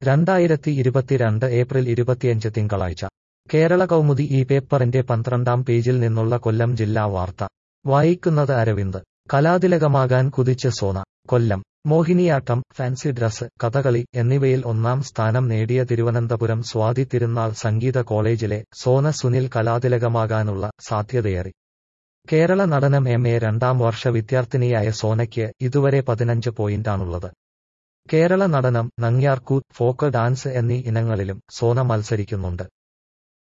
രണ്ടായിരത്തി ഇരുപത്തിരണ്ട് ഏപ്രിൽ ഇരുപത്തിയഞ്ച് തിങ്കളാഴ്ച കേരള കൗമുദി ഈ പേപ്പറിന്റെ പന്ത്രണ്ടാം പേജിൽ നിന്നുള്ള കൊല്ലം ജില്ലാ വാർത്ത വായിക്കുന്നത് അരവിന്ദ് കലാതിലകമാകാൻ കുതിച്ച് സോന കൊല്ലം മോഹിനിയാട്ടം ഫാൻസി ഡ്രസ് കഥകളി എന്നിവയിൽ ഒന്നാം സ്ഥാനം നേടിയ തിരുവനന്തപുരം സ്വാതി തിരുനാൾ സംഗീത കോളേജിലെ സോന സുനിൽ കലാതിലകമാകാനുള്ള സാധ്യതയേറി കേരള നടനം എം എ രണ്ടാം വർഷ വിദ്യാർത്ഥിനിയായ സോനയ്ക്ക് ഇതുവരെ പതിനഞ്ച് പോയിന്റാണുള്ളത് കേരള നടനം നങ്ങ്യാർകൂത്ത് ഫോക്ക് ഡാൻസ് എന്നീ ഇനങ്ങളിലും സോന മത്സരിക്കുന്നുണ്ട്